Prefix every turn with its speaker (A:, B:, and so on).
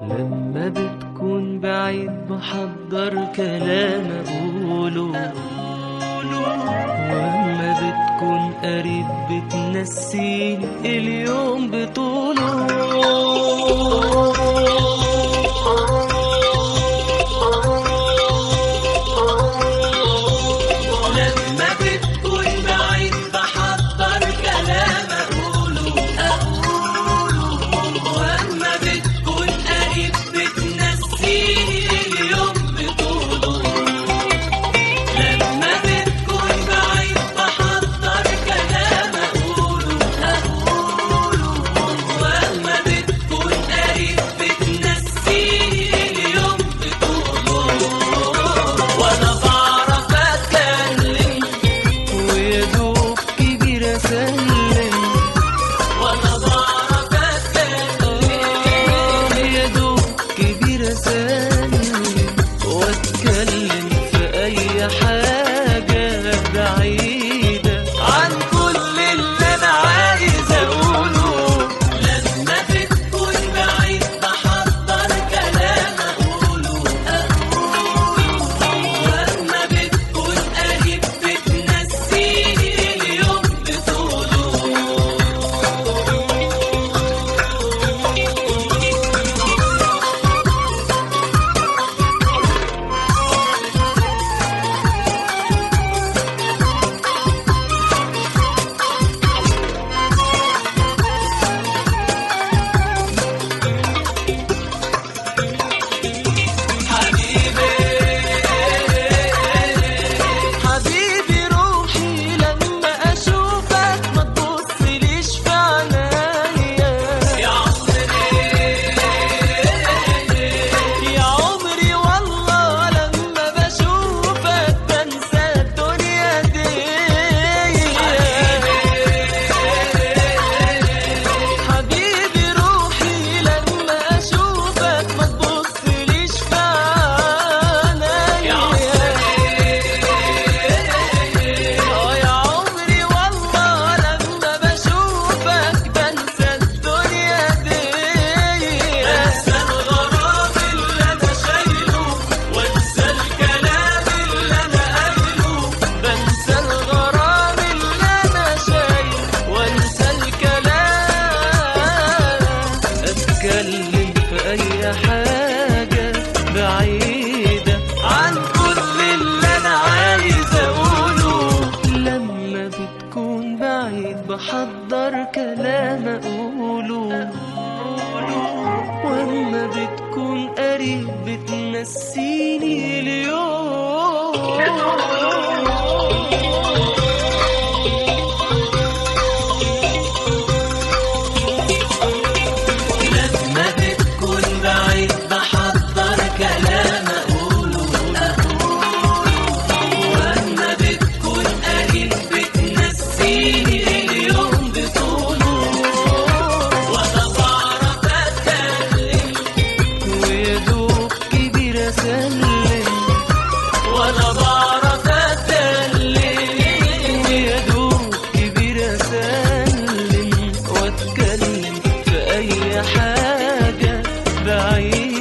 A: لما بتكون بعيد بحضر كلام أقوله وأما بتكون قريب بتنسيني اليوم بطوله لما بتكون بعيد بحضر كلام أقوله وأما بتكون قريب بتنسيني اليوم بطوله لما بتكون بعيد بحضر كلام أقوله وأما بتكون قريب بتنسيني اليوم بطوله وأنا بعرف أتكلم ويدوب كبير أسلم وأنا بعرف أتكلم يدوب كبير أسلم وأتكلم في أي حاجة بعيدة عن كل اللي أنا عايز أقوله لما بتكون بعيد بحضر كلام أقوله وأما بتكون قريب بتنسيني اليوم بطوله حبيبي روحي لما اشوفك ما تبصليش في عينيا يا عمري يا عمري والله لما بشوفك بنسى الدنيا دي حبيبي روحي لما اشوفك ما تبصليش في عينيا اه يا عمري والله لما بشوفك بنسى الدنيا دي انسى الغرام اللي انا شايله وانسى الكلام اللي انا قايله بنسى الغرام اللي انا شايله وانسى الكلام اتكلم في اي حاجه بعيده عن كل اللي انا عايز اقوله لما بتكون بعيد بحضر كلام اقوله واما بتكون قريب بتنسيني اليوم لما بتكون بعيد بحضر كلام أقوله وأما بتكون قريب بتنسيني اليوم بطوله وأنا بعرف أتكلم ويدوب كبير أسلم وأنا بعرف أتكلم ويدوب كبير أسلم وأتكلم في أي حاجة بعيد